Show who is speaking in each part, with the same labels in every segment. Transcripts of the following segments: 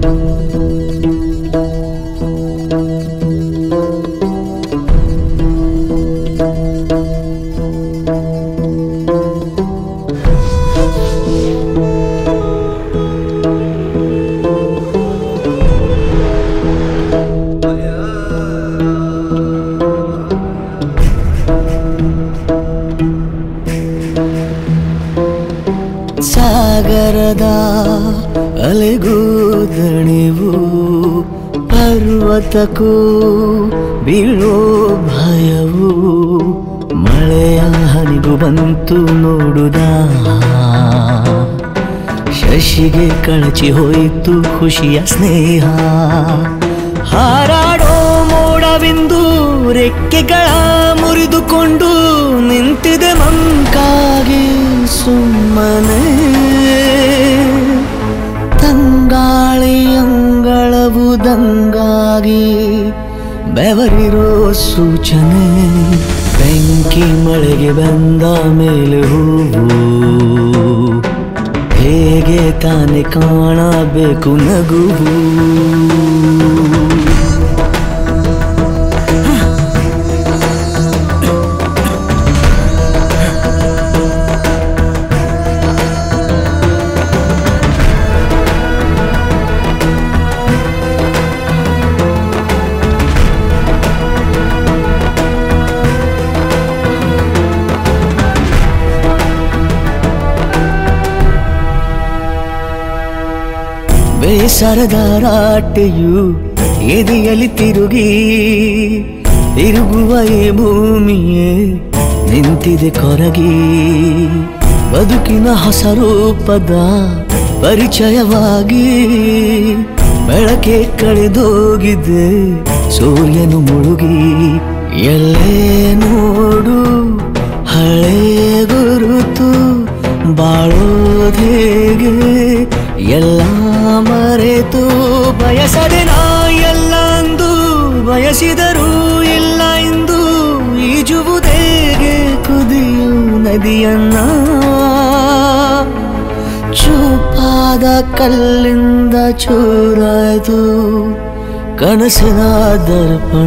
Speaker 1: ಸಾಗರದ ಅಲೆಗೂ ದಣಿವು ಪರ್ವತಕ್ಕೂ ಬೀಳೋ ಭಯವು ಮಳೆಯ ಹನಿಗೂ ಬಂತು ನೋಡುದ ಶಶಿಗೆ ಕಳಚಿ ಹೋಯಿತು ಖುಷಿಯ ಸ್ನೇಹ ಹಾರಾಡೋ ಮೋಡವಿಂದು ರೆಕ್ಕೆಗಳ ಮುರಿದುಕೊಂಡು ನಿಂತಿದೆ ಮಂಕಾಗಿ ಸುಮ್ಮನೆ ತಂಗಾಳಿ ಅಂಗಳವು ದಂಗಾಗಿ ಬೆವರಿರೋ ಸೂಚನೆ ಬೆಂಕಿ ಮಳೆಗೆ ಬಂದ ಮೇಲೆ ಹೂವು ಹೇಗೆ ತಾನೆ ಕಾಣಬೇಕು ನಗುವು ಬೇಸರದ ರಾಟೆಯು ಎದೆಯಲ್ಲಿ ತಿರುಗಿ ತಿರುಗುವ ಈ ಭೂಮಿಯೇ ನಿಂತಿದೆ ಕೊರಗಿ ಬದುಕಿನ ಹೊಸ ರೂಪದ ಪರಿಚಯವಾಗಿ ಬೆಳಕೆ ಕಳೆದೋಗಿದೆ ಸೂರ್ಯನು ಮುಳುಗಿ ಎಲ್ಲೇ ನೋಡು ಹಳೆ ಗುರುತು ಬಾಳೋದೇಗೆ ಎಲ್ಲ ಮರೆತು ಬಯಸದೆ ನಾ ಎಲ್ಲ ಅಂದು ಬಯಸಿದರೂ ಇಲ್ಲ ಎಂದು ಈಜುವುದೇಗೆ ಕುದಿಯು ನದಿಯನ್ನ ಚೂಪಾದ ಕಲ್ಲಿಂದ ಚೂರಾಯ್ತು ಕನಸಿನ ದರ್ಪಣ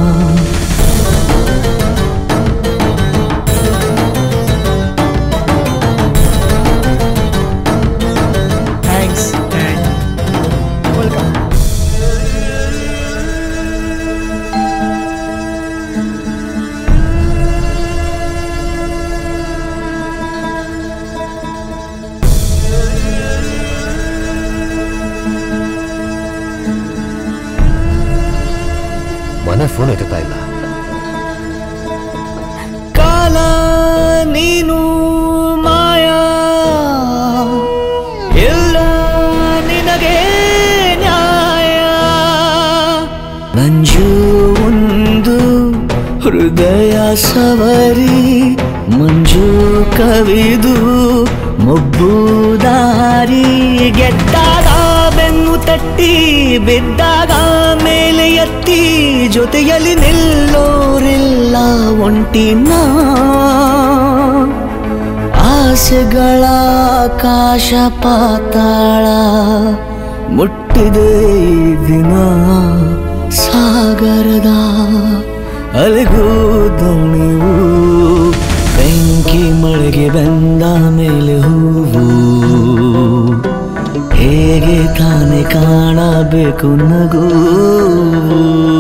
Speaker 2: ಥ್ಯಾಂಕ್ಸ್ ವೆಲ್ಕಮ್
Speaker 3: ಮನೆ ಫೋನ್ ಎತ್ತುತ್ತಾ ಇಲ್ಲ
Speaker 1: ಕಾಲ ನೀನು ಮಾಯಾ ಎಲ್ಲ ನಿನಗೆ ನ್ಯಾಯ ನಂಜು ಒಂದು ಹೃದಯ ಸವರಿ ಮಂಜು ಕವಿದು ಮೊಬ್ಬು ದಾರಿ ಗೆದ್ದಾಗ ಬೆನ್ನು ತಟ್ಟಿ ಬಿದ್ದಾಗ ಮೇಲೆ ಎತ್ತಿ ಜೊತೆಯಲ್ಲಿ ನಿಲ್ಲೋರಿಲ್ಲ ಒಂಟಿನ ಆಸೆಗಳ ಆಕಾಶ ಪಾತಾಳ ಮುಟ್ಟಿದೆ ಈ ದಿನ ಸಾಗರದ ಅಲೆಗೂ ದಣಿವು ಬೆಂಕಿ ಮಳೆಗೆ ಬಂದ ಮೇಲೆ ಹೂವು ಹೇಗೆ ತಾನೆ ಕಾಣಬೇಕು ನಗು